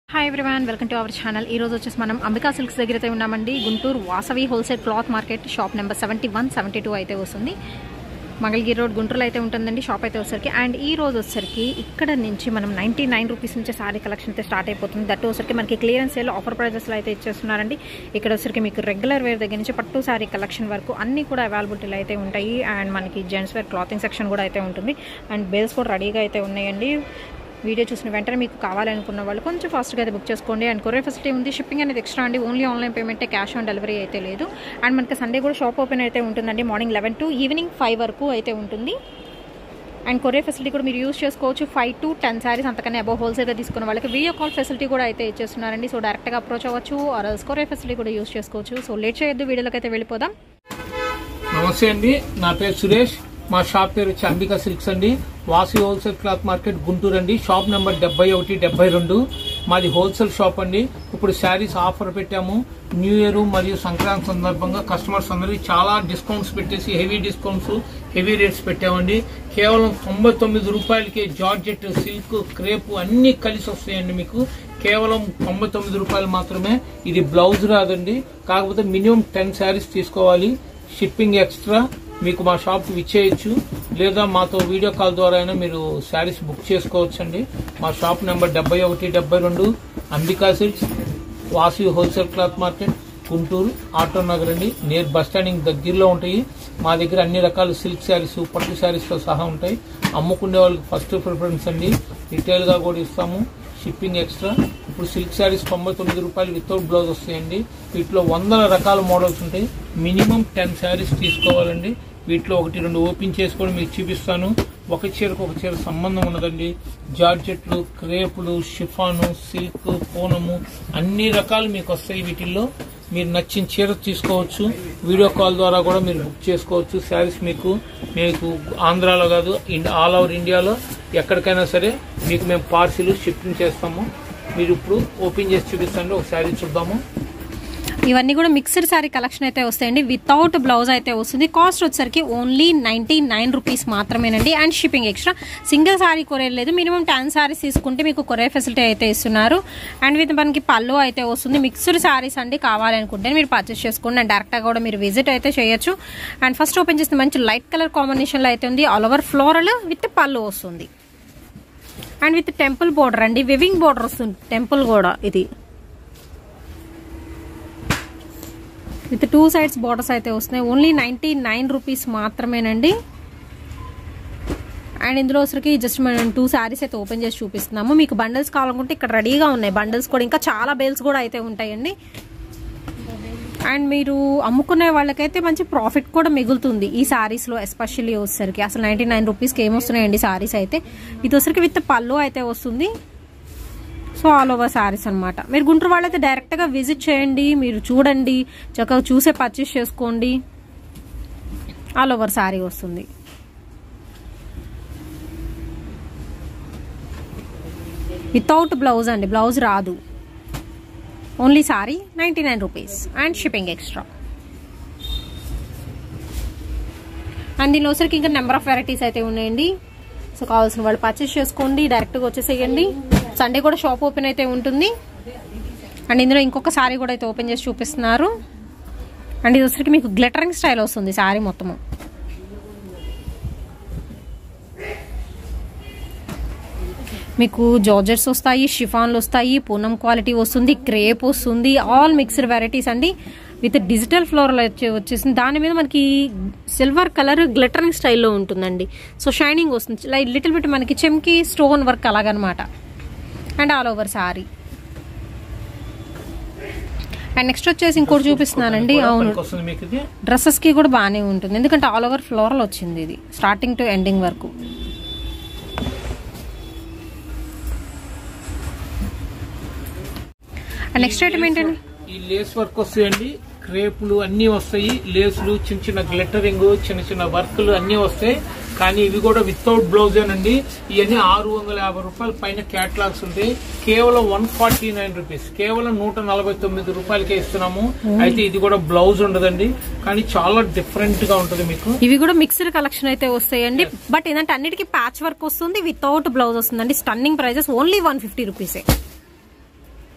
Hi everyone welcome to our channel ఈ రోజు వచ్చేసి మనం అంబికా సిల్క్స్ దగ్గర అయితే ఉన్నామండి Guntur Vasavi wholesale cloth market shop number seventy one seventy two అయితే వస్తుంది మంగళగిరి రోడ్ గుంటూరులో అయితే ఉంటుందండి షాప్ అయితే వచ్చేసరికి అండ్ ఈ రోజు వచ్చేసరికి ఇక్కడ నుంచి మనం నైంటీ నైన్ రూపీస్ నుంచి సారీ కలెక్షన్ అయితే స్టార్ట్ అయిపోతుంది దట్ వచ్చేసరికి మనకి క్లియరెన్స్ సేల్ ఆఫర్ ప్రైజెస్లో అయితే ఇచ్చేస్తున్నారండి ఇక్కడ వచ్చేసరికి మీకు రెగ్యులర్ వేర్ దగ్గర నుంచి పట్టు సారీ కలెక్షన్ వరకు అన్నీ కూడా అవైలబిలిటీలో అయితే ఉంటాయి అండ్ మనకి జెంట్స్ వేర్ క్లాతింగ్ సెక్షన్ కూడా అయితే ఉంటుంది అండ్ బేల్స్ కూడా రెడీగా అయితే ఉన్నాయండి వీడియో చూసిన వెంటనే మీకు కావాలనుకున్న వాళ్ళు కొంచెం ఫాస్ట్గా అయితే బుక్ చేసుకోండి అండ్ కొరియర్ ఫెసిలిటీ ఉంది షిప్పింగ్ అనేది ఎక్స్ట్రా అండి ఓన్లీ ఆన్లైన్ పేమెంటే క్యాష్ ఆన్ డెలివరీ అయితే లేదు అండ్ మనకి సండే కూడా షాప్ ఓపెన్ అయితే ఉంటుందండి morning eleven to evening five వరకు అయితే ఉంటుంది అండ్ కొరియర్ ఫెసిలిటీ కూడా మీరు యూస్ చేసుకోవచ్చు ఫైవ్ టు టెన్ సారీస్ అంతకన్నా అబౌవ్ హోల్సేల్గా తీసుకున్న వాళ్ళకి వీడియో కాల్ ఫెసిలిటీ కూడా అయితే ఇచ్చేస్తున్నారండి సో డైరెక్ట్గా అప్రోచ్ అవ్వచ్చు ఆర్ కొరియర్ ఫెసిలిటీ కూడా యూస్ చేసుకోవచ్చు సో లేట్ చేయొద్దు వీడియోలోకి అయితే వెళ్ళిపోదాం నమస్తే అండి నా పేరు సురేష్ మా షాప్ పేరు వచ్చి అంబికా సిల్క్స్ అండి వాసి హోల్సేల్ క్లాత్ మార్కెట్ గుంటూరు అండి షాప్ నెంబర్ డెబ్బై ఒకటి డెబ్బై రెండు మాది హోల్సేల్ షాప్ అండి ఇప్పుడు శారీస్ ఆఫర్ పెట్టాము న్యూ ఇయర్ మరియు సంక్రాంతి సందర్భంగా కస్టమర్స్ అందరికి చాలా డిస్కౌంట్స్ పెట్టేసి హెవీ డిస్కౌంట్స్ హెవీ రేట్స్ పెట్టామండి కేవలం తొంభై తొమ్మిది రూపాయలకి జార్జెట్ సిల్క్ క్రేప్ అన్ని కలిసి వస్తాయండి మీకు కేవలం తొంభై తొమ్మిది రూపాయలు మాత్రమే ఇది బ్లౌజ్ రాదండి కాకపోతే మినిమం టెన్ శారీస్ తీసుకోవాలి షిప్పింగ్ ఎక్స్ట్రా మీకు మా షాప్ విచ్చేయచ్చు లేదా మాతో వీడియో కాల్ ద్వారా అయినా మీరు శారీస్ బుక్ చేసుకోవచ్చండి మా షాప్ నెంబర్ డెబ్బై ఒకటి డెబ్బై రెండు అంబికా సిల్క్స్ వాసి wholesale cloth market Guntur auto Nagar అండి నియర్ బస్ స్టాండింగ్ దగ్గరలో ఉంటాయి మా దగ్గర అన్ని రకాల సిల్క్ శారీస్ పట్టు శారీస్ తో సహా ఉంటాయి అమ్ముకునే వాళ్ళకి ఫస్ట్ ప్రిఫరెన్స్ అండి రిటైల్ గా కూడా ఇస్తాము షిప్పింగ్ ఎక్స్ట్రా ఇప్పుడు సిల్క్ శారీస్ తొంభై తొమ్మిది రూపాయలు వితౌట్ బ్లౌజ్ వస్తాయండి వీటిలో వందల రకాల మోడల్స్ ఉంటాయి మినిమం టెన్ శారీస్ తీసుకోవాలండి వీటిలో ఒకటి రెండు ఓపెన్ చేసుకొని మీకు చూపిస్తాను ఒక చీరకు ఒక చీర సంబంధం ఉన్నదండి జార్జెట్లు క్రేపులు షిఫాను సిల్క్ పూనము అన్ని రకాలు మీకు వస్తాయి వీటిల్లో మీరు నచ్చిన చీర తీసుకోవచ్చు వీడియో కాల్ ద్వారా కూడా మీరు బుక్ చేసుకోవచ్చు శారీస్ మీకు మీకు ఆంధ్రాలో కాదు ఇండి- ఆల్ ఓవర్ ఇండియాలో ఎక్కడికైనా సరే మీకు మేము పార్సిల్ షిప్పింగ్ చేస్తాము మీరు ఇప్పుడు ఓపెన్ చేసి చూపిస్తాండి ఒక శారీ చూద్దాము ఇవన్నీ కూడా మిక్స్డ్ శారీ కలెక్షన్ అయితే వస్తాయండి వితౌట్ బ్లౌజ్ అయితే వస్తుంది కాస్ట్ వచ్చేసరికి ఓన్లీ నైన్టీ నైన్ రూపీస్ మాత్రమేనండి and shipping extra single sari courier లేదు మినిమం టెన్ శారీస్ తీసుకుంటే మీకు కొరియర్ ఫెసిలిటీ అయితే ఇస్తున్నారు అండ్ విత్ మనకి పళ్ళు అయితే వస్తుంది మిక్స్డ్ శారీస్ అండి కావాలనుకుంటే మీరు పర్చేస్ చేసుకోండి అండ్ డైరెక్ట్గా కూడా మీరు విజిట్ అయితే చేయొచ్చు అండ్ ఫస్ట్ ఓపెన్ చేస్తే మంచి లైట్ కలర్ కాంబినేషన్లో అయితే ఉంది ఆల్ ఓవర్ ఫ్లోరల్ విత్ పళ్ళు వస్తుంది అండ్ విత్ టెంపుల్ బోర్డర్ అండి వివింగ్ బోర్డర్ వస్తుంది టెంపుల్ కూడా ఇది విత్ టూ సైడ్స్ బార్డర్స్ అయితే వస్తున్నాయి ఓన్లీ నైంటీ నైన్ రూపీస్ మాత్రమేనండి అండ్ ఇందులో వచ్చరికి జస్ట్ మనం టూ శారీస్ అయితే ఓపెన్ చేసి చూపిస్తున్నాము మీకు బండిల్స్ కావాలనుకుంటే ఇక్కడ రెడీగా ఉన్నాయి బండిల్స్ కూడా ఇంకా చాలా బేల్స్ కూడా అయితే ఉంటాయండి అండ్ మీరు అమ్ముకునే వాళ్ళకైతే మంచి ప్రాఫిట్ కూడా మిగులుతుంది ఈ శారీస్లో ఎస్పెషల్లీ వచ్చేసరికి అసలు నైంటీ నైన్ రూపీస్కి ఏమొస్తున్నాయండి శారీస్ అయితే ఇది వచ్చరికి విత్ పళ్ళు అయితే వస్తుంది సో ఆల్ ఓవర్ శారీస్ అనమాట మీరు గుంటూరు వాళ్ళైతే డైరెక్ట్గా విజిట్ చేయండి మీరు చూడండి చక్కగా చూసే పర్చేస్ చేసుకోండి ఆల్ ఓవర్ శారీ వస్తుంది వితౌట్ బ్లౌజ్ అండి బ్లౌజ్ రాదు only sari ninety nine rupees and shipping extra and దీనిలో వచ్చరికి ఇంకా నెంబర్ ఆఫ్ వెరైటీస్ అయితే ఉన్నాయండి సో కావాల్సిన వాళ్ళు పర్చేస్ చేసుకోండి డైరెక్ట్గా వచ్చేసేయండి సండే కూడా షాప్ ఓపెన్ అయితే ఉంటుంది అండ్ ఇందులో ఇంకొక సారీ కూడా అయితే ఓపెన్ చేసి చూపిస్తున్నారు అండ్ ఇది వచ్చరికి మీకు గ్లిటరింగ్ స్టైల్ వస్తుంది సారీ మొత్తము మీకు జార్జెట్స్ వస్తాయి షిఫాన్లు వస్తాయి పూనం క్వాలిటీ వస్తుంది క్రేప్ వస్తుంది ఆల్ మిక్స్డ్ వెరైటీస్ అండి విత్ డిజిటల్ ఫ్లోరల్ వచ్చేసింది దాని మీద మనకి సిల్వర్ కలర్ గ్లిటరింగ్ స్టైల్లో ఉంటుందండి సో షైనింగ్ వస్తుంది లైక్ లిటిల్ బిట్ మనకి చెమ్కి స్టోన్ వర్క్ అలాగనమాట and all over sari and next వచ్చేసి ఇంకోటి చూపిస్తున్నానండి అవును పనికి వస్తుంది మీకు ఇది డ్రెస్సెస్ కి కూడా బాగానే ఉంటుంది ఎందుకంటే ఆల్ ఓవర్ ఫ్లోరల్ వచ్చింది ఇది స్టార్టింగ్ టు ఎండింగ్ వరకు అండ్ నెక్స్ట్ ఐటమ్ ఏంటండి ఈ లేస్ వర్క్ వస్తాయండి క్రేపులు అన్ని వస్తాయి లేసులు చిన్న చిన్న గ్లిటరింగ్ చిన్న చిన్న వర్క్లు అన్ని వస్తాయి కానీ ఇవి కూడా వితౌట్ బ్లౌజ్ అండి ఇవన్నీ ఆరు వందల యాభై రూపాయల పైన క్యాటలాగ్స్ ఉంటాయి కేవలం వన్ ఫార్టీ నైన్ రూపీస్ కేవలం నూట నలభై తొమ్మిది రూపాయలకే ఇస్తున్నాము అయితే ఇది కూడా బ్లౌజ్ ఉండదండి కానీ చాలా డిఫరెంట్ గా ఉంటుంది మీకు ఇవి కూడా మిక్స్డ్ కలెక్షన్ అయితే వస్తాయండి బట్ ఏంటంటే అన్నిటికీ ప్యాచ్ వర్క్ వస్తుంది వితౌట్ బ్లౌజ్ వస్తుందండి stunning prices only one fifty రూపీసే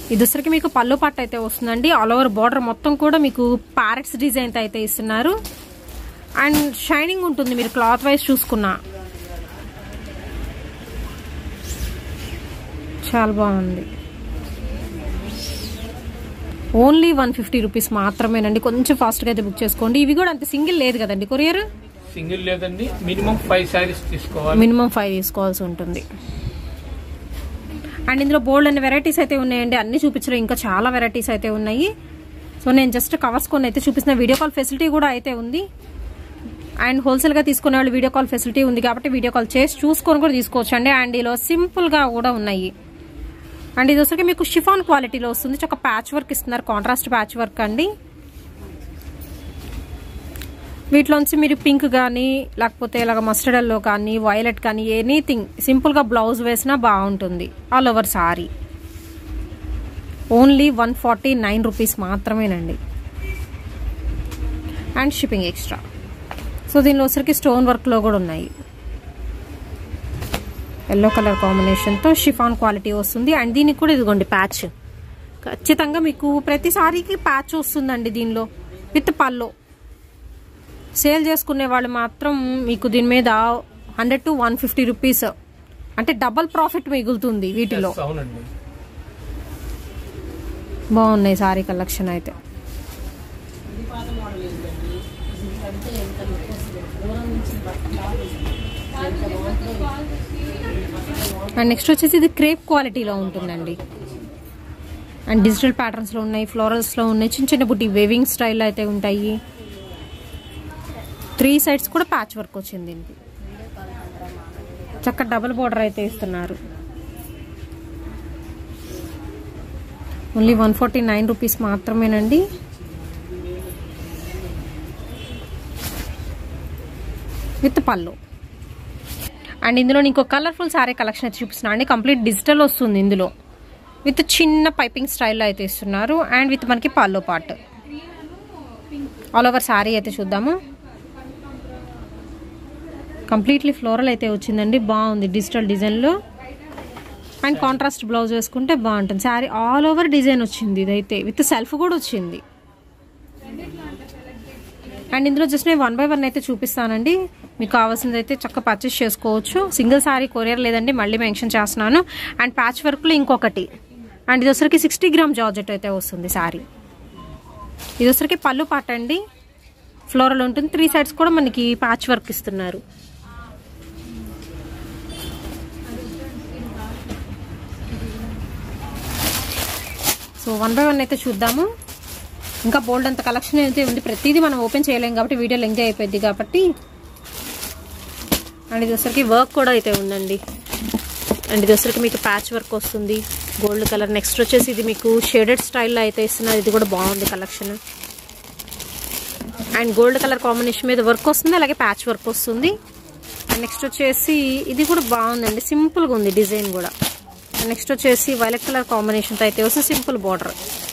ఇది వచ్చరికి మీకు పళ్ళు పట్టు అయితే వస్తుందండి ఆల్ ఓవర్ బార్డర్ మొత్తం కూడా మీకు ప్యారెట్స్ డిజైన్ అయితే ఇస్తున్నారు అండ్ షైనింగ్ ఉంటుంది మీరు క్లాత్ వైజ్ చూసుకున్నా చాలా బాగుంది ఓన్లీ వన్ ఫిఫ్టీ రూపీస్ మాత్రమేనండి కొంచెం ఫాస్ట్గా అయితే బుక్ చేసుకోండి ఇవి కూడా అంత సింగిల్ లేదు కదండి కొరియర్ సింగిల్ లేదండి మినిమం ఫైవ్ శారీస్ తీసుకోవాలి మినిమం ఫైవ్ తీసుకోవాల్సి ఉంటుంది అండ్ ఇందులో బోల్డ్ అనే వెరైటీస్ అయితే ఉన్నాయండి అన్ని చూపించడం ఇంకా చాలా వెరైటీస్ అయితే ఉన్నాయి సో నేను జస్ట్ కవర్స్ కొన్ని అయితే చూపిస్తున్న వీడియో కాల్ ఫెసిలిటీ కూడా అయితే ఉంది అండ్ హోల్సేల్గా తీసుకునే వాళ్ళు వీడియో కాల్ ఫెసిలిటీ ఉంది కాబట్టి వీడియో కాల్ చేసి చూసుకొని కూడా తీసుకోవచ్చు అండి అండ్ ఇలా సింపుల్గా కూడా ఉన్నాయి అండ్ ఇది వచ్చరికి మీకు షిఫాన్ క్వాలిటీలో వస్తుంది ఒక ప్యాచ్ వర్క్ ఇస్తున్నారు కాంట్రాస్ట్ ప్యాచ్ వర్క్ అండి వీటిలోంచి మీరు పింక్ కానీ లేకపోతే ఇలాగ మస్టర్డల్లో కానీ వైలెట్ కానీ ఎనీథింగ్ సింపుల్గా బ్లౌజ్ వేసినా బాగుంటుంది all over sari only one forty nine rupees మాత్రమేనండి అండ్ షిప్పింగ్ ఎక్స్ట్రా సో దీనిలో వచ్చరికి స్టోన్ వర్క్లో కూడా ఉన్నాయి ఎల్లో కలర్ కాంబినేషన్తో షిఫాన్ క్వాలిటీ వస్తుంది అండ్ దీనికి కూడా ఇదిగోండి ప్యాచ్ ఖచ్చితంగా మీకు ప్రతి సారీకి ప్యాచ్ వస్తుందండి దీనిలో విత్ పల్లో సేల్ చేసుకునే వాళ్ళు మాత్రం మీకు దీని మీద hundred to one fifty rupees అంటే డబల్ ప్రాఫిట్ మిగులుతుంది వీటిలో Yes, అవునండి బాగున్నాయి సారీ కలెక్షన్ అయితే అండ్ నెక్స్ట్ వచ్చేసి ఇది క్రేప్ క్వాలిటీలో ఉంటుందండి అండ్ డిజిటల్ ప్యాటర్న్స్లో ఉన్నాయి ఫ్లోరల్స్లో ఉన్నాయి చిన్న చిన్న బుట్టి వేవింగ్ స్టైల్ అయితే ఉంటాయి త్రీ సైడ్స్ కూడా ప్యాచ్ వర్క్ వచ్చింది దీనికి చక్క డబుల్ బోర్డర్ అయితే ఇస్తున్నారు only one forty nine rupees మాత్రమేనండి విత్ పళ్ళు అండ్ ఇందులో ఇంకో కలర్ఫుల్ సారీ కలెక్షన్ అయితే చూపిస్తున్నా అండి కంప్లీట్ డిజిటల్ వస్తుంది ఇందులో విత్ చిన్న పైపింగ్ స్టైల్లో అయితే ఇస్తున్నారు అండ్ విత్ మనకి పళ్ళు పార్ట్ ఆల్ ఓవర్ సారీ అయితే చూద్దాము కంప్లీట్లీ ఫ్లోరల్ అయితే వచ్చిందండి బాగుంది డిజిటల్ డిజైన్లో అండ్ కాంట్రాస్ట్ బ్లౌజ్ వేసుకుంటే బాగుంటుంది శారీ ఆల్ ఓవర్ డిజైన్ వచ్చింది ఇదైతే విత్ సెల్ఫ్ కూడా వచ్చింది అండ్ ఇందులో జస్ట్ నేను వన్ బై వన్ అయితే చూపిస్తానండి మీకు కావాల్సింది అయితే చక్క పర్చేస్ చేసుకోవచ్చు సింగిల్ సారీ కొరియర్ లేదండి మళ్ళీ మెన్షన్ చేస్తున్నాను అండ్ ప్యాచ్ వర్క్లో ఇంకొకటి అండ్ ఇది వచ్చరికి సిక్స్టీ గ్రామ్ జార్జెట్ అయితే వస్తుంది సారీ ఇది వచ్చరికి పళ్ళు పాట అండి ఫ్లోరల్ ఉంటుంది త్రీ సైడ్స్ కూడా మనకి ప్యాచ్ వర్క్ ఇస్తున్నారు సో వన్ బై వన్ అయితే చూద్దాము ఇంకా బోల్డ్ అంత కలెక్షన్ అయితే ఉంది ప్రతిదీ మనం ఓపెన్ చేయలేం కాబట్టి వీడియో లెంగ్ అయిపోయింది కాబట్టి అండ్ ఇది వచ్చరికి వర్క్ కూడా అయితే ఉందండి అండ్ ఇది వచ్చరికి మీకు ప్యాచ్ వర్క్ వస్తుంది గోల్డ్ కలర్ నెక్స్ట్ వచ్చేసి ఇది మీకు షేడెడ్ స్టైల్లో అయితే ఇస్తున్నారు ఇది కూడా బాగుంది collection and gold colour combination మీద వర్క్ వస్తుంది అలాగే ప్యాచ్ వర్క్ వస్తుంది అండ్ నెక్స్ట్ వచ్చేసి ఇది కూడా బాగుందండి సింపుల్గా ఉంది డిజైన్ కూడా నెక్స్ట్ వచ్చేసి వైలెట్ కలర్ కాంబినేషన్తో అయితే వస్తుంది సింపుల్ బార్డర్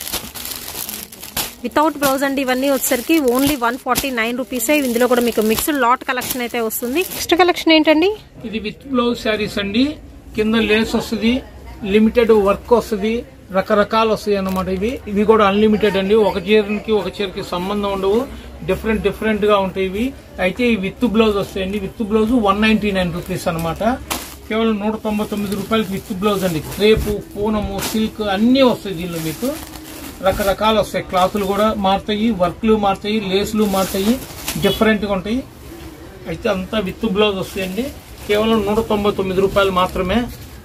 వితౌట్ బ్లౌజ్ అండి ఇవన్నీ వచ్చేసరికి ఓన్లీ వన్ ఫార్టీ నైన్ రూపీసే ఇందులో కూడా మీకు మిక్స్డ్ లాట్ కలెక్షన్ అయితే వస్తుంది నెక్స్ట్ కలెక్షన్ ఏంటండి ఇది విత్ బ్లౌజ్ శారీస్ అండి కింద లేస్ వస్తుంది లిమిటెడ్ వర్క్ వస్తుంది రకరకాలు వస్తాయి అన్నమాట ఇవి ఇవి కూడా అన్లిమిటెడ్ అండి ఒక చీరకి ఒక చీరకి సంబంధం ఉండవు డిఫరెంట్ డిఫరెంట్ గా ఉంటాయి ఇవి అయితే ఈ విత్ బ్లౌజ్ వస్తాయండి with blouse one ninety nine rupees అనమాట కేవలం నూట తొంభై తొమ్మిది రూపాయలకి విత్ బ్లౌజ్ అండి క్రేపు పూనము సిల్క్ అన్నీ వస్తాయి దీనిలో మీకు రకరకాలు వస్తాయి క్లాతులు కూడా మారుతాయి వర్క్లు మారుతాయి లేస్లు మారుతాయి డిఫరెంట్గా ఉంటాయి అయితే అంతా విత్ బ్లౌజ్ వస్తాయండి కేవలం నూట తొంభై తొమ్మిది రూపాయలు మాత్రమే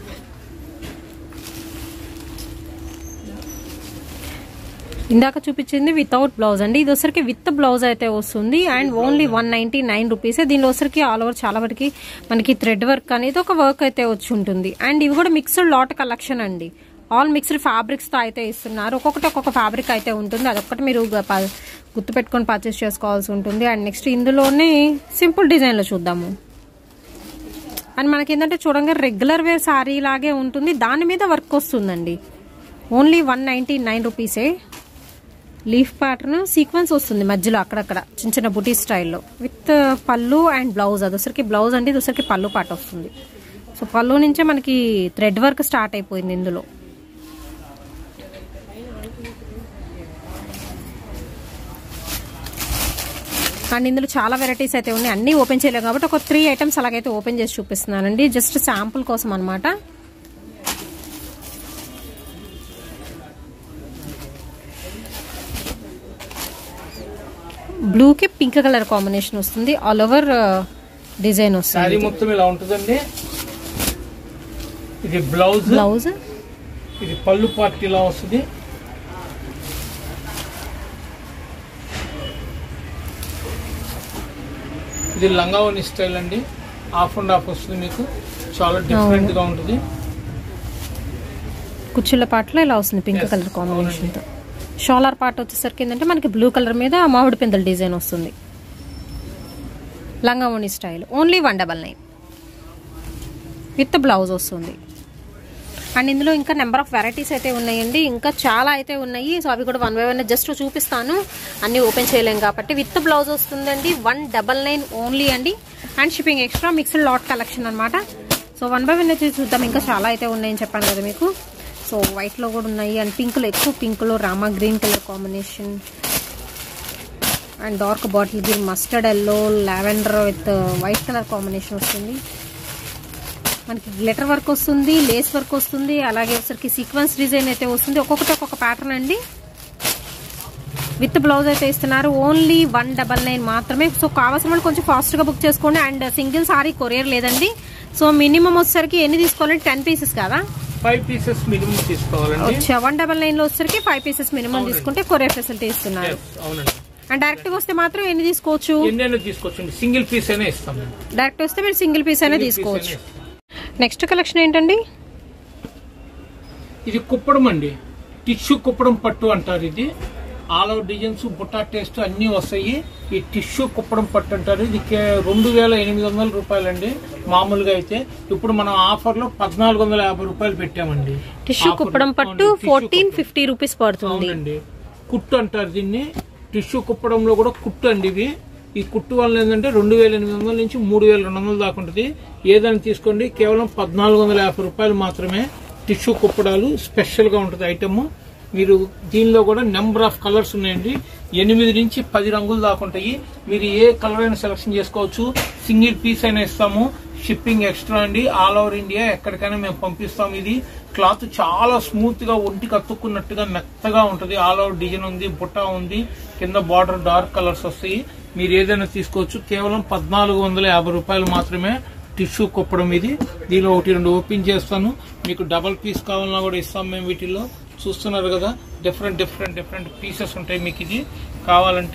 ఇందాక చూపించింది వితౌట్ బ్లౌజ్ అండి ఇది వచ్చరికి విత్ బ్లౌజ్ అయితే వస్తుంది and only one ninety nine rupees దీనిలో వచ్చరికి ఆల్ ఓవర్ చాలా వరకు మనకి థ్రెడ్ వర్క్ అనేది ఒక వర్క్ అయితే వచ్చి ఉంటుంది అండ్ ఇవి కూడా మిక్స్డ్ లాట్ కలెక్షన్ అండి ఆల్ మిక్స్డ్ ఫ్యాబ్రిక్స్ తో అయితే ఇస్తున్నారు ఒక్కొక్కటి ఒక్కొక్క ఫ్యాబ్రిక్ అయితే ఉంటుంది అదొక్కటి మీరు గ- ప- గుర్తుపెట్టుకొని పర్చేస్ చేసుకోవాల్సి ఉంటుంది అండ్ నెక్స్ట్ ఇందులోనే సింపుల్ డిజైన్ లో చూద్దాము అండ్ మనకి ఏంటంటే చూడంగా రెగ్యులర్ వేర్ సారీ లాగే ఉంటుంది దాని మీద వర్క్ వస్తుందండి ఓన్లీ వన్ నైన్టీ నైన్ రూపీసే లీఫ్ ప్యాటర్న్ సీక్వెన్స్ వస్తుంది మధ్యలో అక్కడక్కడ చిన్న చిన్న బుటీ స్టైల్లో విత్ పళ్ళు అండ్ బ్లౌజ్ అది ఒకసారికి బ్లౌజ్ అండి ఇది ఒకసారికి పళ్ళు పాట వస్తుంది సో పళ్ళు నుంచే మనకి థ్రెడ్ వర్క్ స్టార్ట్ అయిపోయింది ఇందులో అండ్ ఇందులో చాలా వెరైటీస్ అయితే ఉన్నాయి అన్నీ ఓపెన్ చేయలేవు కాబట్టి ఒక త్రీ ఐటమ్స్ అలాగైతే ఓపెన్ చేసి చూపిస్తున్నానండి జస్ట్ శాంపుల్ కోసం అనమాట బ్లూకి పింక్ కలర్ కాంబినేషన్ వస్తుంది ఆల్ ఓవర్ డిజైన్ శారీ వస్తుంది మొత్తం ఇలా ఉంటుందండి ఇది బ్లౌజ్ బ్లౌజ్ ఇది పళ్ళు పార్ట్ ఇలా వస్తుంది ఇది లంగావని స్టైల్ అండి హాఫ్ అండ్ హాఫ్ వస్తుంది మీకు చాలా డిఫరెంట్ గా ఉంటుంది కుచ్చుళ్ళ పాటలో ఇలా వస్తుంది పింక్ Yes, కలర్ కాంబినేషన్ తో షాలర్ పార్ట్ వచ్చేసరికి ఏంటంటే మనకి బ్లూ కలర్ మీద మామిడి పిందల డిజైన్ వస్తుంది లంగావోణి style only one double nine with blouse వస్తుంది అండ్ ఇందులో ఇంకా నెంబర్ ఆఫ్ వెరైటీస్ అయితే ఉన్నాయండి ఇంకా చాలా అయితే ఉన్నాయి సో అవి కూడా వన్ బై వన్ జస్ట్ చూపిస్తాను అన్ని ఓపెన్ చేయలేం కాబట్టి విత్ బ్లౌజ్ వస్తుందండి వన్ డబల్ నైన్ ఓన్లీ అండి and shipping extra mixed lot collection అనమాట సో వన్ బై వన్ అయితే చూద్దాం ఇంకా చాలా అయితే ఉన్నాయని చెప్పాను కదా మీకు సో వైట్లో కూడా ఉన్నాయి అండ్ పింక్లో ఎక్కువ పింక్లో Rama green colour combination and dark bottle green mustard yellow lavender with white colour combination వస్తుంది మనకి గ్లిటర్ వర్క్ వస్తుంది లేస్ వర్క్ వస్తుంది అలాగే ఒకసారికి సీక్వెన్స్ డిజైన్ అయితే వస్తుంది ఒక్కొక్కటి ఒక్కొక్క ప్యాటర్న్ అండి విత్ బ్లౌజ్ అయితే ఇస్తున్నారు ఓన్లీ వన్ డబల్ నైన్ మాత్రమే సో కావాల్సిన వాళ్ళు కొంచెం ఫాస్ట్గా బుక్ చేసుకోండి అండ్ సింగిల్ సారీ కొరియర్ లేదండి సో మినిమం వచ్చేసరికి ఎన్ని తీసుకోవాలంటే టెన్ పీసెస్ కదా ఫైవ్ పీసెస్ మినిమం తీసుకోవాలండి వన్ డబల్ నైన్ లో వచ్చేసరికి ఫైవ్ పీసెస్ మినిమం అవునండి. తీసుకుంటే కొరియర్ ఫెసిలిటీ ఇస్తున్నారు Yes, అవునండి అండ్ డైరెక్ట్ గా వస్తే మాత్రం ఎన్ని తీసుకోవచ్చు ఎన్నైనా తీసుకోవచ్చండి సింగిల్ పీస్ అయినా ఇస్తాం మేము. డైరెక్ట్ వస్తే మీరు సింగిల్ పీస్ అయినా Single piece తీసుకోవచ్చు అయినా ఇస్తాం. నెక్స్ట్ కలెక్షన్ ఏంటండి ఇది కుప్పడం అండి టిష్యూ కుప్పడం పట్టు అంటారు ఇది ఆల్ ఓవర్ డిజైన్స్ బుట్టా టేస్ట్ అన్ని వస్తాయి ఈ టిష్యూ కుప్పడం పట్టు అంటారు ఇది కే- రెండు వేల ఎనిమిది వందల రూపాయలండి మామూలుగా అయితే ఇప్పుడు మనం ఆఫర్ లో పద్నాలుగు వందల యాభై రూపాయలు పెట్టామండి టిష్యూ Offer. కుప్పడం పట్టు అవునండి, tissue fourteen Kuppadam. Fifty rupees పడుతుంది అవునండి కుట్టు అంటారు దీన్ని టిష్యూ కుప్పడంలో కూడా కుట్టు అండి ఇవి ఈ కుట్టు వల్ల ఏంటంటే రెండు వేల ఎనిమిది వందల నుంచి మూడు వేల రెండు వందల దాకా ఉంటుంది ఏదైనా తీసుకోండి కేవలం పద్నాలుగు వందల యాభై రూపాయలు మాత్రమే టిష్యూ కుప్పడాలు స్పెషల్ గా ఉంటుంది ఐటమ్ మీరు దీనిలో కూడా నెంబర్ ఆఫ్ కలర్స్ ఉన్నాయండి ఎనిమిది నుంచి పది రంగులు దాకా ఉంటాయి మీరు ఏ కలర్ అయినా సెలెక్షన్ చేసుకోవచ్చు సింగిల్ పీస్ అయినా ఇస్తాము షిప్పింగ్ ఎక్స్ట్రా అండి ఆల్ ఓవర్ ఇండియా ఎక్కడికైనా మేము పంపిస్తాం ఇది క్లాత్ చాలా స్మూత్ గా ఒంటికి అతుక్కున్నట్టుగా మెత్తగా ఉంటుంది ఆల్ ఓవర్ డిజైన్ ఉంది బుట్ట ఉంది కింద బార్డర్ డార్క్ కలర్స్ వస్తాయి మీరు ఏదైనా తీసుకోవచ్చు కేవలం పద్నాలుగు వందల యాభై రూపాయలు మాత్రమే టిష్యూ కుప్పడం ఇది దీనిలో ఒకటి రెండు ఓపెన్ చేస్తాను మీకు డబల్ పీస్ కావాలన్నా కూడా ఇస్తాం మేము వీటిల్లో చూస్తున్నారు కదా డిఫరెంట్ డిఫరెంట్ డిఫరెంట్ పీసెస్ ఉంటాయి మీకు ఇది కావాలంటే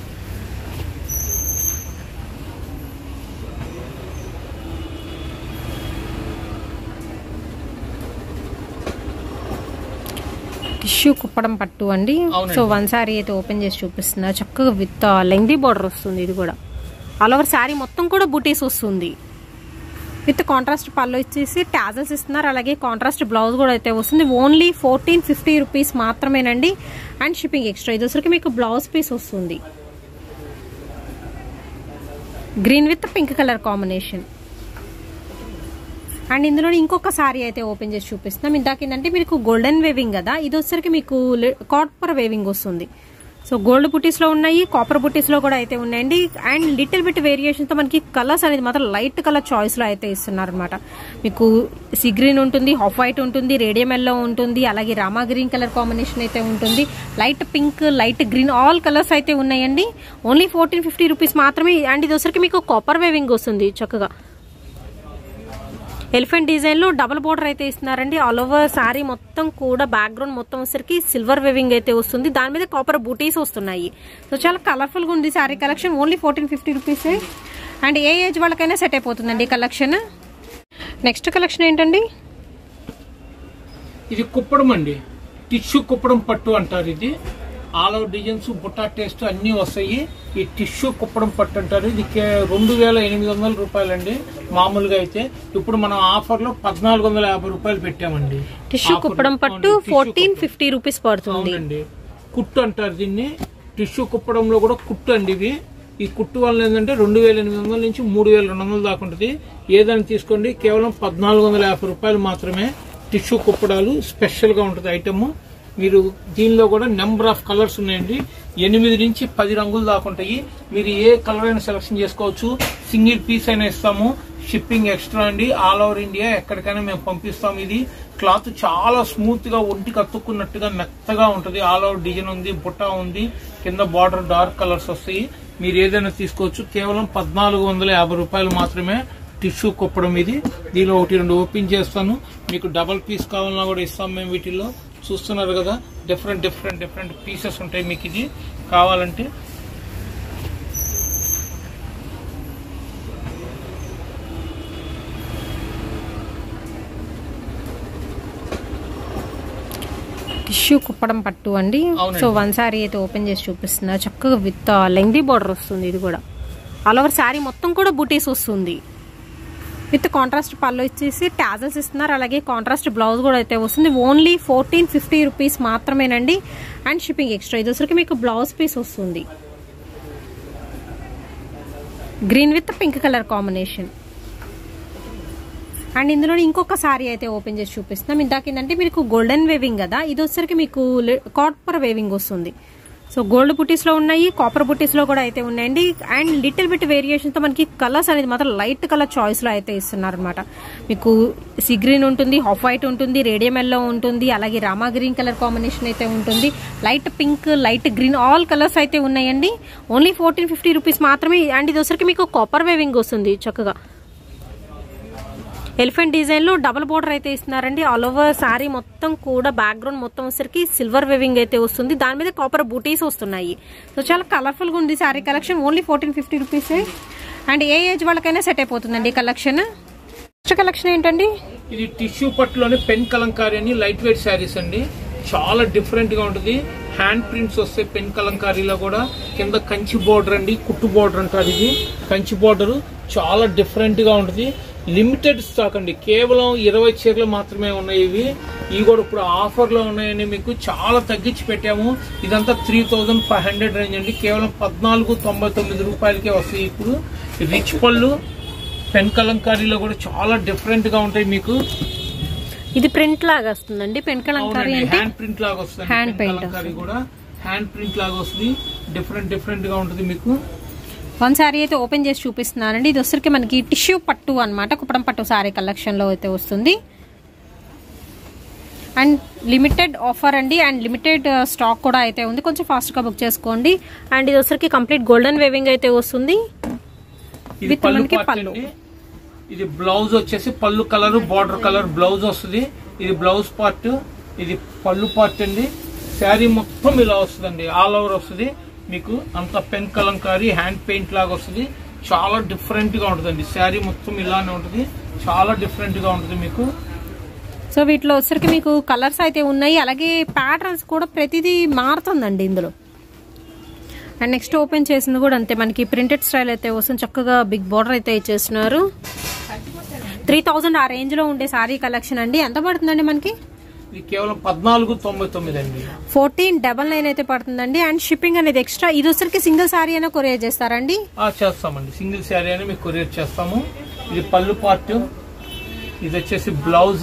టిష్యూ కుప్పడం పట్టు అండి అవునండి. సో వన్ సారీ అయితే ఓపెన్ చేసి చూపిస్తున్నారు చక్కగా విత్ లెంగ్దీ బార్డర్ వస్తుంది ఇది కూడా ఆల్ ఓవర్ శారీ మొత్తం కూడా బూటీస్ వస్తుంది విత్ కాంట్రాస్ట్ పళ్ళు ఇచ్చేసి టాజల్స్ ఇస్తున్నారు అలాగే కాంట్రాస్ట్ బ్లౌజ్ కూడా అయితే వస్తుంది ఓన్లీ ఫోర్టీన్ ఫిఫ్టీ రూపీస్ మాత్రమేనండి అండ్ షిప్పింగ్ ఎక్స్ట్రా ఇది వచ్చరికి మీకు బ్లౌజ్ పీస్ వస్తుంది green with pink colour combination and ఇందులో ఇంకొక సారీ అయితే ఓపెన్ చేసి చూపిస్తున్నాం ఇందాక ఏంటంటే మీకు గోల్డెన్ వేవింగ్ కదా ఇది వచ్చరికి మీకు కాపర్ వేవింగ్ వస్తుంది సో గోల్డ్ బుటీస్ లో ఉన్నాయి కాపర్ బుటీస్ లో కూడా అయితే ఉన్నాయండి అండ్ లిటిల్ బిట్ వేరియేషన్ తో మనకి కలర్స్ అనేది మాత్రం లైట్ కలర్ చాయిస్ లో అయితే ఇస్తున్నారు అనమాట మీకు సీ గ్రీన్ ఉంటుంది హాఫ్ వైట్ ఉంటుంది రేడియం ఎల్లో ఉంటుంది అలాగే రామా గ్రీన్ కలర్ కాంబినేషన్ అయితే ఉంటుంది light pink light green all colours అయితే ఉన్నాయండి ఓన్లీ ఫోర్టీన్ ఫిఫ్టీ రూపీస్ మాత్రమే అండ్ ఇది వచ్చరికి మీకు కాపర్ వేవింగ్ వస్తుంది చక్కగా ఎలిఫెంట్ డిజైన్ లో డబుల్ బోర్డర్ అయితే ఇస్తున్నారండి ఆల్ ఓవర్ సారీ మొత్తం కూడా బ్యాక్గ్రౌండ్ మొత్తం వచ్చరికి సిల్వర్ వేవింగ్ అయితే వస్తుంది దాని మీద కాపర్ బూటీస్ వస్తున్నాయి సో చాలా కలర్ఫుల్ గా ఉంది sari collection only fourteen fifty rupees and ఏ ఏజ్ వాళ్ళకైనా సెట్ అయిపోతుందండి ఈ కలెక్షన్ నెక్స్ట్ కలెక్షన్ ఏంటండి ఇది కుప్పడం అండి టిష్యూ కుప్పడం పట్టు అంటారు ఇది ఆల్ ఓవర్ డిజైన్స్ బుట్టా టేస్ట్ అన్ని వస్తాయి ఈ టిష్యూ కుప్పడం పట్టు అంటారు ఇది కే- రెండు వేల ఎనిమిది వందల రూపాయలండి మామూలుగా అయితే ఇప్పుడు మనం ఆఫర్ లో పద్నాలుగు వందల యాభై రూపాయలు పెట్టామండి టిష్యూ Offer- కుప్పడం పట్టు అవును, tissue fourteen Kuppadam. Fifty rupees పడుతుంది అవునండి కుట్టు అంటారు దీన్ని టిష్యూ కుప్పడంలో కూడా కుట్టు అండి ఇవి ఈ కుట్టు వల్ల ఏంటంటే రెండు వేల ఎనిమిది వందల నుంచి మూడు వేల రెండు వందల దాకా ఉంటుంది ఏదైనా తీసుకోండి కేవలం పద్నాలుగు వందల యాభై రూపాయలు మాత్రమే టిష్యూ కుప్పడాలు స్పెషల్ గా ఉంటుంది ఐటమ్ మీరు దీనిలో కూడా నెంబర్ ఆఫ్ కలర్స్ ఉన్నాయండి ఎనిమిది నుంచి పది రంగులు దాకా ఉంటాయి మీరు ఏ కలర్ అయినా సెలెక్షన్ చేసుకోవచ్చు సింగిల్ పీస్ అయినా ఇస్తాము షిప్పింగ్ ఎక్స్ట్రా అండి ఆల్ ఓవర్ ఇండియా ఎక్కడికైనా మేము పంపిస్తాం ఇది క్లాత్ చాలా స్మూత్ గా ఒంటికి అతుక్కున్నట్టుగా మెత్తగా ఉంటది ఆల్ ఓవర్ డిజైన్ ఉంది బుట్ట ఉంది కింద బార్డర్ డార్క్ కలర్స్ వస్తాయి మీరు ఏదైనా తీసుకోవచ్చు కేవలం పద్నాలుగు వందల యాభై రూపాయలు మాత్రమే టిష్యూ కుప్పడం ఇది దీనిలో ఒకటి రెండు ఓపెన్ చేస్తాను మీకు డబల్ పీస్ కావాలన్నా కూడా ఇస్తాం మేము వీటిల్లో చూస్తున్నారు కదా డిఫరెంట్ డిఫరెంట్ డిఫరెంట్ పీసెస్ ఉంటాయి మీకు ఇది కావాలంటే టిష్యూ కుప్పడం పట్టు అండి అవునండి. సో వన్ సారీ అయితే ఓపెన్ చేసి చూపిస్తున్నా చక్కగా విత్ లెంగ్దీ బార్డర్ వస్తుంది ఇది కూడా ఆల్ ఓవర్ శారీ మొత్తం కూడా బూటీస్ వస్తుంది విత్ కాంట్రాస్ట్ పళ్ళు ఇచ్చేసి టాజల్స్ ఇస్తున్నారు అలాగే కాంట్రాస్ట్ బ్లౌజ్ కూడా అయితే వస్తుంది ఓన్లీ ఫోర్టీన్ ఫిఫ్టీ రూపీస్ మాత్రమేనండి అండ్ షిప్పింగ్ ఎక్స్ట్రా ఇది వచ్చరికి మీకు బ్లౌజ్ పీస్ వస్తుంది green with pink colour combination and ఇందులో ఇంకొక సారీ అయితే ఓపెన్ చేసి చూపిస్తున్నాం ఇందాక ఏంటంటే మీకు గోల్డెన్ వేవింగ్ కదా ఇది వచ్చరికి మీకు కాపర్ వేవింగ్ వస్తుంది సో గోల్డ్ బుటీస్ లో ఉన్నాయి కాపర్ బుటీస్ లో కూడా అయితే ఉన్నాయండి అండ్ లిటిల్ బిట్ వేరియేషన్ తో మనకి కలర్స్ అనేది మాత్రం లైట్ కలర్ చాయిస్ లో అయితే ఇస్తున్నారు అనమాట మీకు సీ గ్రీన్ ఉంటుంది హాఫ్ వైట్ ఉంటుంది రేడియం ఎల్లో ఉంటుంది అలాగే రామా గ్రీన్ కలర్ కాంబినేషన్ అయితే ఉంటుంది light pink light green all colours అయితే ఉన్నాయండి ఓన్లీ ఫోర్టీన్ ఫిఫ్టీ రూపీస్ మాత్రమే అండ్ ఇది వచ్చరికి మీకు కాపర్ వేవింగ్ వస్తుంది చక్కగా ఎలిఫెంట్ డిజైన్ లో డబుల్ బోర్డర్ అయితే ఇస్తున్నారండి ఆల్ ఓవర్ సారీ మొత్తం కూడా బ్యాక్గ్రౌండ్ మొత్తం వచ్చరికి సిల్వర్ వేవింగ్ అయితే వస్తుంది దాని మీద కాపర్ బూటీస్ వస్తున్నాయి సో చాలా కలర్ఫుల్ గా ఉంది sari collection only fourteen fifty rupees and ఏ ఏజ్ వాళ్ళకైనా సెట్ అయిపోతుందండి కలెక్షన్ నెక్స్ట్ కలెక్షన్ ఏంటండి ఇది టిష్యూ పట్టులోనే పెన్ కలంకారీ అని లైట్ వెయిట్ శారీస్ అండి చాలా డిఫరెంట్ గా ఉంటుంది హ్యాండ్ ప్రింట్స్ వస్తాయి పెన్ కలంకారీలో కూడా కింద కంచి బోర్డర్ అండి కుట్టు బోర్డర్ అంటారు ఇది కంచి బోర్డర్ చాలా డిఫరెంట్ గా ఉంటుంది లిమిటెడ్ స్టాక్ అండి కేవలం ఇరవై చీరలు మాత్రమే ఉన్నాయి ఇవి ఇవి కూడా ఇప్పుడు ఆఫర్ లో ఉన్నాయని మీకు చాలా తగ్గించి పెట్టాము ఇదంతా three thousand five hundred range అండి కేవలం పద్నాలుగు తొంభై తొమ్మిది రూపాయలకే వస్తాయి ఇప్పుడు రిచ్ పళ్ళు పెన్ కలంకారీలో కూడా చాలా డిఫరెంట్ గా ఉంటాయి మీకు ఇది ప్రింట్ లాగా వస్తుందండి పెన్ కలంకారీ అవునండి అంటే హ్యాండ్ ప్రింట్ లాగా వస్తుంది Hand పెన్ paint కలంకారీ కూడా హ్యాండ్ ప్రింట్ లాగా వస్తుంది డిఫరెంట్ డిఫరెంట్ గా ఉంటుంది మీకు వన్ సారీ అయితే ఓపెన్ చేసి చూపిస్తున్నానండి ఇది వచ్చరికి మనకి టిష్యూ పట్టు అన్నమాట కుప్పడం పట్టు సారీ కలెక్షన్ లో అయితే వస్తుంది అండ్ లిమిటెడ్ ఆఫర్ అండి అండ్ లిమిటెడ్ స్టాక్ కూడా అయితే ఉంది కొంచెం ఫాస్ట్ గా బుక్ చేసుకోండి అండ్ ఇది వచ్చరికి కంప్లీట్ గోల్డెన్ వేవింగ్ అయితే వస్తుంది ఇది With పళ్ళు మనకి part పళ్ళు. అండి. ఇది బ్లౌజ్ వచ్చేసి పళ్ళు కలర్ బార్డర్ కలర్ బ్లౌజ్ వస్తుంది ఇది బ్లౌజ్ పార్ట్ ఇది పళ్ళు పార్ట్ అండి శారీ మొత్తం ఇలా వస్తుందండి ఆల్ ఓవర్ వస్తుంది మీకు అంత పెన్ కలంకారీ హ్యాండ్ పెయింట్ లాగా వస్తుంది చాలా డిఫరెంట్ గా ఉంటుందండి శారీ మొత్తం ఇలానే ఉంటుంది చాలా డిఫరెంట్ గా ఉంటుంది మీకు సో వీటిలో వచ్చరికి మీకు కలర్స్ అయితే ఉన్నాయి అలాగే ప్యాటర్న్స్ కూడా ప్రతిదీ మారుతుందండి ఇందులో అండ్ నెక్స్ట్ ఓపెన్ చేసింది కూడా అంతే మనకి ప్రింటెడ్ స్టైల్ అయితే వస్తుంది చక్కగా బిగ్ బార్డర్ అయితే ఇచ్చేస్తున్నారు త్రీ థౌజండ్ ఆ రేంజ్ లో ఉండే సారీ కలెక్షన్ అండి ఎంత పడుతుందండి మనకి ఇది కేవలం పద్నాలుగు తొంభై తొమ్మిది అండి ఫోర్టీన్ డబల్ నైన్ అయితే పడుతుందండి అండ్ షిప్పింగ్ అనేది ఎక్స్ట్రా ఇది వచ్చరికి సింగిల్ సారీ అయినా కొరియర్ చేస్తారండి ఆ, చేస్తామండి సింగిల్ శారీ అని మీకు కొరియర్ చేస్తాము ఇది పళ్ళు పార్ట్ ఇది వచ్చేసి బ్లౌజ్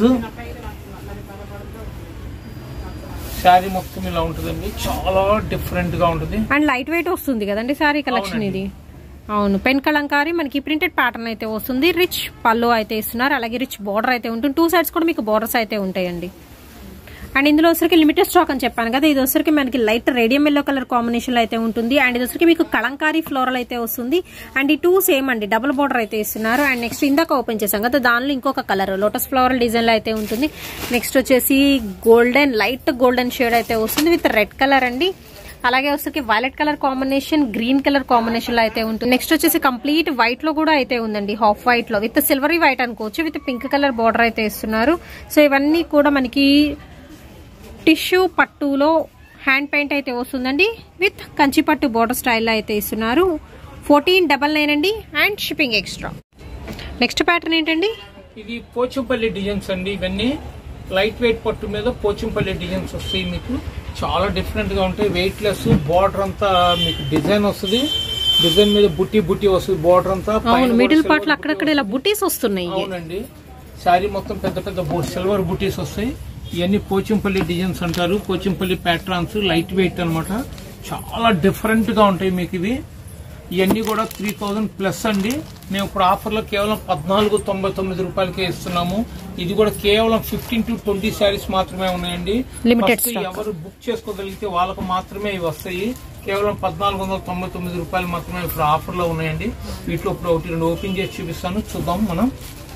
శారీ మొత్తం ఇలా ఉంటుందండి చాలా డిఫరెంట్ గా ఉంటుంది అండ్ లైట్ వెయిట్ వస్తుంది కదండి సారీ కలెక్షన్ ఇది అవును పెన్ కలంకారీ మనకి ప్రింటెడ్ ప్యాటర్న్ అయితే వస్తుంది రిచ్ పళ్ళు అయితే ఇస్తున్నారు అలాగే రిచ్ బార్డర్ అయితే ఉంటుంది టూ సైడ్స్ కూడా మీకు బార్డర్స్ అయితే ఉంటాయండి అండ్ ఇందులో వచ్చరికి లిమిటెడ్ స్టాక్ అని చెప్పాను కదా ఇది వచ్చరికి మనకి light radium yellow colour combination లో అయితే ఉంటుంది అండ్ ఇది వచ్చరికి మీకు కలంకారీ ఫ్లోరల్ అయితే వస్తుంది అండ్ ఈ టూ సేమ్ అండి డబుల్ బార్డర్ అయితే ఇస్తున్నారు అండ్ నెక్స్ట్ ఇందాక ఓపెన్ చేసాం కదా దానిలో ఇంకొక కలర్ లోటస్ ఫ్లవరల్ డిజైన్ లో అయితే ఉంటుంది నెక్స్ట్ వచ్చేసి గోల్డెన్ లైట్ గోల్డెన్ షేడ్ అయితే వస్తుంది విత్ రెడ్ కలర్ అండి అలాగే వచ్చేసి violet colour combination green colour combination లో అయితే ఉంటుంది నెక్స్ట్ వచ్చేసి కంప్లీట్ వైట్ లో కూడా అయితే ఉందండి హాఫ్ వైట్ లో విత్ సిల్వరీ వైట్ అనుకోవచ్చు విత్ పింక్ కలర్ బార్డర్ అయితే ఇస్తున్నారు సో ఇవన్నీ కూడా మనకి టిష్యూ పట్టులో హ్యాండ్ పెయింట్ అయితే వస్తుందండి విత్ కంచి పట్టు బోర్డర్ స్టైల్లో అయితే ఇస్తున్నారు ఫోర్టీన్ డబల్ నైన్ అండి and shipping extra next pattern ఏంటండి ఇది పోచంపల్లి డిజైన్స్ అండి ఇవన్నీ లైట్ వెయిట్ పట్టు మీద పోచంపల్లి డిజైన్స్ వస్తాయి మీకు చాలా డిఫరెంట్ గా ఉంటాయి వెయిట్ లెస్ బార్డర్ అంతా మీకు డిజైన్ వస్తుంది డిజైన్ మీద బుట్టి బుట్టి వస్తుంది బార్డర్ అంతా పైన అవును కూడా మిడిల్ silver పార్ట్ లో బుట్టి అక్కడక్కడ ఇలా బుటీస్ వస్తున్నాయి అవునండి శారీ మొత్తం పెద్ద పెద్ద సిల్వర్ బుటీస్ వస్తాయి ఇవన్నీ పోచంపల్లి డిజైన్స్ అంటారు పోచంపల్లి ప్యాట్రాన్స్ లైట్ వెయిట్ అన్నమాట చాలా డిఫరెంట్ గా ఉంటాయి మీకు ఇవి ఇవన్నీ కూడా త్రీ థౌజండ్ ప్లస్ అండి మేము ఇప్పుడు ఆఫర్లో కేవలం పద్నాలుగు తొంభై తొమ్మిది రూపాయలకే ఇస్తున్నాము ఇది కూడా కేవలం ఫిఫ్టీన్ టు ట్వంటీ శారీస్ మాత్రమే ఉన్నాయండి Limited First stock. ఎవరు బుక్ చేసుకోగలిగితే వాళ్ళకి మాత్రమే ఇవి వస్తాయి కేవలం పద్నాలుగు వందల తొంభై తొమ్మిది రూపాయలు మాత్రమే ఇప్పుడు ఆఫర్లో ఉన్నాయండి వీటిలో ఇప్పుడు ఒకటి రెండు ఓపెన్ చేసి చూపిస్తాను చూద్దాం మనం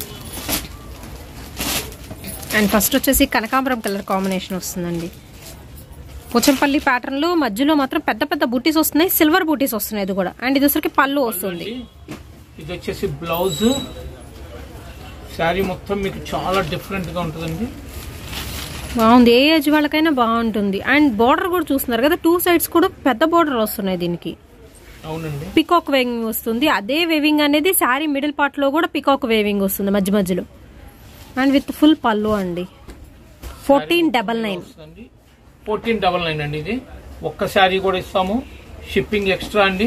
అండ్ ఫస్ట్ వచ్చేసి కనకాంబరం కలర్ కాంబినేషన్ వస్తుందండి పోచంపల్లి ప్యాటర్న్ లో మధ్యలో మాత్రం పెద్ద పెద్ద బూటీస్ వస్తున్నాయి సిల్వర్ బూటీస్ వస్తున్నాయి ఇది కూడా అండ్ ఇది వచ్చరికి పళ్ళు వస్తుంది ఇది వచ్చేసి బ్లౌజ్ శారీ మొత్తం మీకు చాలా డిఫరెంట్ గా ఉంటుందండి బాగుంది ఏ ఏజ్ వాళ్ళకైనా బాగుంటుంది అండ్ బార్డర్ కూడా చూస్తున్నారు కదా టూ సైడ్స్ కూడా పెద్ద బార్డర్ వస్తున్నాయి దీనికి అవునండి పికాక్ వేవింగ్ వస్తుంది అదే వేవింగ్ అనేది శారీ మిడిల్ పార్ట్ లో కూడా పికాక్ వేవింగ్ వస్తుంది మధ్య మధ్యలో అండ్ విత్ ఫుల్ పళ్ళు అండి fourteen double nine fourteen double nine అండి ఇది ఒక్క శారీ కూడా ఇస్తాము షిప్పింగ్ ఎక్స్ట్రా అండి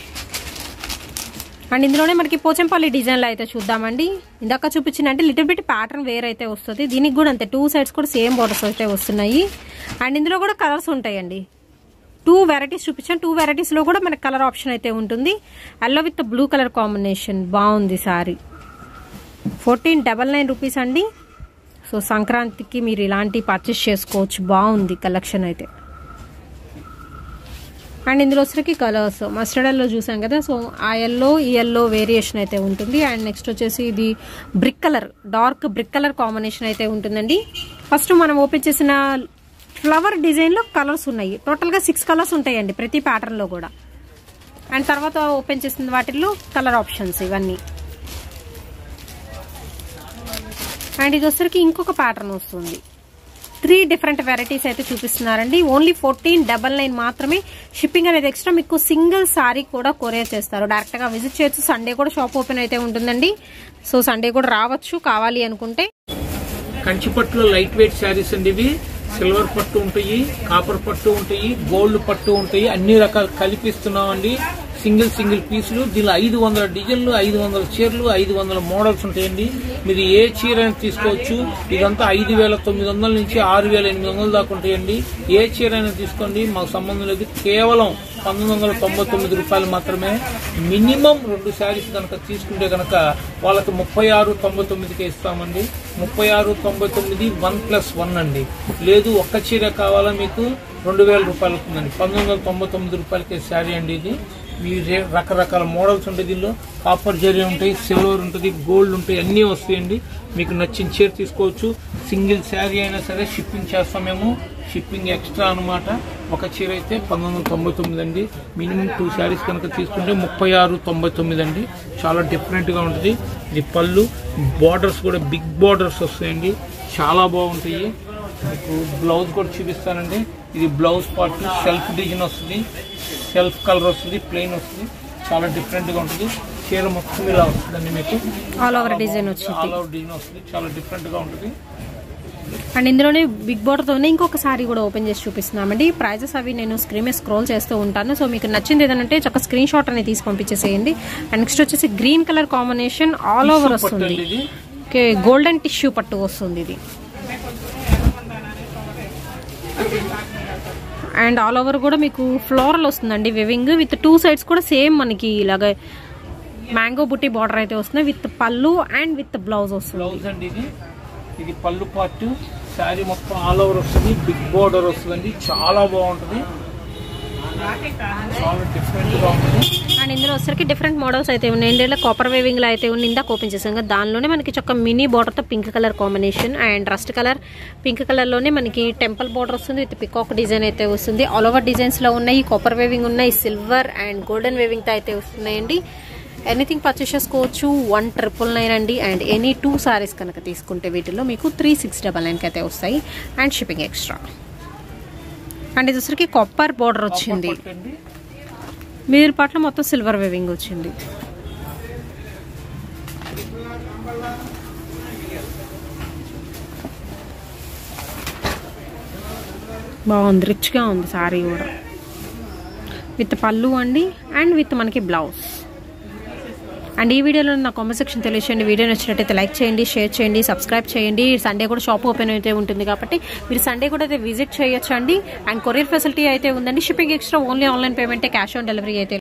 అండ్ ఇందులోనే మనకి పోచంపల్లి డిజైన్లో అయితే చూద్దామండి ఇందాక చూపించిన అంటే లిటిల్ బిట్ ప్యాటర్న్ వేర్ అయితే వస్తుంది దీనికి కూడా అంతే టూ సైడ్స్ కూడా సేమ్ బోర్డర్స్ అయితే వస్తున్నాయి అండ్ ఇందులో కూడా కలర్స్ ఉంటాయండి టూ వెరైటీస్ చూపించాను టూ వెరైటీస్లో కూడా మనకి కలర్ ఆప్షన్ అయితే ఉంటుంది yellow with blue colour combination బాగుంది sari fourteen double nine rupees అండి సో సంక్రాంతికి మీరు ఇలాంటి పర్చేస్ చేసుకోవచ్చు బాగుంది కలెక్షన్ అయితే అండ్ ఇందులో వచ్చరికి కలర్స్ మస్టర్డ్ ఎల్లో చూసాం కదా సో ఆ ఎల్లో ఈ ఎల్లో వేరియేషన్ అయితే ఉంటుంది అండ్ నెక్స్ట్ వచ్చేసి ఇది brick colour dark brick colour combination అయితే ఉంటుందండి ఫస్ట్ మనం ఓపెన్ చేసిన ఫ్లవర్ డిజైన్లో కలర్స్ ఉన్నాయి టోటల్గా సిక్స్ కలర్స్ ఉంటాయండి ప్రతి ప్యాటర్న్లో కూడా అండ్ తర్వాత ఓపెన్ చేసిన వాటిల్లో కలర్ ఆప్షన్స్ ఇవన్నీ అండ్ ఇది వచ్చరికి ఇంకొక ప్యాటర్న్ వస్తుంది త్రీ డిఫరెంట్ వెరైటీస్ అయితే చూపిస్తున్నారండి ఓన్లీ ఫోర్టీన్ డబల్ నైన్ మాత్రమే షిప్పింగ్ అనేది ఎక్స్ట్రా మీకు సింగిల్ సారీ కూడా కొరియర్ చేస్తారు డైరెక్ట్ గా విజిట్ చేయొచ్చు సండే కూడా షాప్ ఓపెన్ అయితే ఉంటుందండి సో సండే కూడా రావచ్చు కావాలి అనుకుంటే కంచి పట్టులో లైట్ వెయిట్ శారీస్ అండి ఇవి సిల్వర్ పట్టు ఉంటాయి కాపర్ పట్టు ఉంటాయి గోల్డ్ పట్టు ఉంటాయి అన్ని రకాలు కలిపిస్తున్నాం అండి సింగిల్ సింగిల్ పీసులు దీనిలో ఐదు వందల డిజైన్లు ఐదు వందల చీరలు ఐదు వందల మోడల్స్ ఉంటాయండి మీరు ఏ చీర అయినా తీసుకోవచ్చు ఇదంతా ఐదు వేల తొమ్మిది వందల నుంచి ఆరు వేల ఎనిమిది వందల దాకా ఉంటాయండి ఏ చీర అయినా తీసుకోండి మాకు సంబంధం లేదు కేవలం పంతొమ్మిది వందల తొంభై తొమ్మిది రూపాయలు మాత్రమే మినిమం రెండు శారీస్ కనుక తీసుకుంటే కనుక వాళ్ళకి ముప్పై ఆరు తొంభై తొమ్మిదికి ఇస్తామండి ముప్పై ఆరు తొంభై తొమ్మిది వన్ ప్లస్ వన్ అండి లేదు ఒక్క చీర కావాలా మీకు రెండు వేల రూపాయలు అవుతుందండి పంతొమ్మిది వందల తొంభై తొమ్మిది రూపాయలకి శారీ అండి ఇది మీ రే- రకరకాల మోడల్స్ ఉంటాయి దీనిలో కాపర్ జరీ ఉంటాయి సిల్వర్ ఉంటుంది గోల్డ్ ఉంటాయి అన్నీ వస్తాయండి మీకు నచ్చిన చీర తీసుకోవచ్చు సింగిల్ శారీ అయినా సరే షిప్పింగ్ చేస్తాం మేము షిప్పింగ్ ఎక్స్ట్రా అన్నమాట ఒక చీర అయితే పంతొమ్మిది వందల తొంభై తొమ్మిది అండి మినిమం టూ శారీస్ కనుక తీసుకుంటే ముప్పై ఆరు తొంభై తొమ్మిది అండి చాలా డిఫరెంట్గా ఉంటుంది ఇది పళ్ళు బార్డర్స్ కూడా బిగ్ బార్డర్స్ వస్తాయండి చాలా బాగుంటాయి మీకు బ్లౌజ్ కూడా చూపిస్తానండి ఇది బ్లౌజ్ పార్ట్ సెల్ఫ్ డిజైన్ వస్తుంది సెల్ఫ్ కలర్ వస్తుంది ప్లెయిన్ వస్తుంది చాలా డిఫరెంట్గా ఉంటుంది చీర మొత్తం ఇలా వస్తుందండి మీకు ఆల్ ఓవర్ డిజైన్ వచ్చింది ఆల్ అవుట్ డిజైన్ వస్తుంది చాలా డిఫరెంట్గా ఉంటుంది అండ్ ఇందులోనే బిగ్ తోనే ఇంకొక సారీ కూడా ఓపెన్ చేసి చూపిస్తున్నామండి ప్రైజెస్ అవి నేను స్క్రీన్ మీద స్క్రోల్ చేస్తూ ఉంటాను సో మీకు నచ్చింది ఏదంటే ఒక స్క్రీన్ షాట్ అనేది తీసి పంపించేసేయండి అండ్ నెక్స్ట్ వచ్చేసి green colour combination all over పట్టు వస్తుంది అండి ఇది ఓకే గోల్డెన్ టిష్యూ పట్టు వస్తుంది ఇది అండ్ ఆల్ ఓవర్ కూడా మీకు ఫ్లోరల్ వస్తుందండి వివింగ్ విత్ టూ సైడ్స్ కూడా సేమ్ మనకి ఇలాగ మ్యాంగో బుట్టి బార్డర్ అయితే వస్తుంది విత్ పళ్ళు అండ్ విత్ బ్లౌజ్ వస్తుంది బ్లౌజ్ అండి ఇది ఇది పళ్ళు పార్ట్ శారీ మొత్తం ఆల్ ఓవర్ వస్తుంది బిగ్ బోర్డర్ వస్తుందండి చాలా బాగుంటుంది చాలా డిఫరెంట్ గా ఉంటుంది అండ్ ఇందులో వచ్చరికి డిఫరెంట్ మోడల్స్ అయితే ఉన్నాయి ఇండియాలో కాపర్ వేవింగ్ లో అయితే ఉంది ఇందాక ఓపెన్ చేసాం కదా దానిలోనే మనకి చక్క మినీ బార్డర్ తో pink colour combination and rust colour pink colour లోనే మనకి టెంపుల్ బార్డర్ వస్తుంది విత్ పికాక్ డిజైన్ అయితే వస్తుంది ఆల్ ఓవర్ డిజైన్స్ లో ఉన్నాయి కాపర్ వేవింగ్ ఉన్నాయి సిల్వర్ అండ్ గోల్డెన్ వేవింగ్ తో అయితే వస్తున్నాయండి ఎనీథింగ్ పర్చేస్ చేసుకోవచ్చు వన్ ట్రిపుల్ నైన్ అండి అండ్ ఎనీ టూ సారీస్ కనుక తీసుకుంటే వీటిలో మీకు త్రీ సిక్స్ డబల్ నైన్కి అయితే వస్తాయి అండ్ షిప్పింగ్ ఎక్స్ట్రా అండ్ ఇది వచ్చరికి కాపర్ బార్డర్ వచ్చింది పట్టు అండి మీరు పట్ల మొత్తం సిల్వర్ వేవింగ్ వచ్చింది బాగుంది రిచ్గా ఉంది సారీ కూడా విత్ పళ్ళు అండి అండ్ విత్ మనకి బ్లౌజ్ అండ్ ఈ వీడియోలో నా కామెంట్ సెక్షన్ తెలియచేయండి వీడియో నచ్చినట్టయితే లైక్ చేయండి షేర్ చేయండి సబ్స్క్రైబ్ చేయండి సండే కూడా షాప్ ఓపెన్ అయితే ఉంటుంది కాబట్టి మీరు సండే కూడా అయితే విజిట్ చేయొచ్చు అండి అండ్ కొరియర్ ఫెసిలిటీ అయితే ఉందండి షిప్పింగ్ ఎక్స్ట్రా ఓన్లీ ఆన్లైన్ పేమెంటే క్యాష్ ఆన్ డెలివరీ అయితే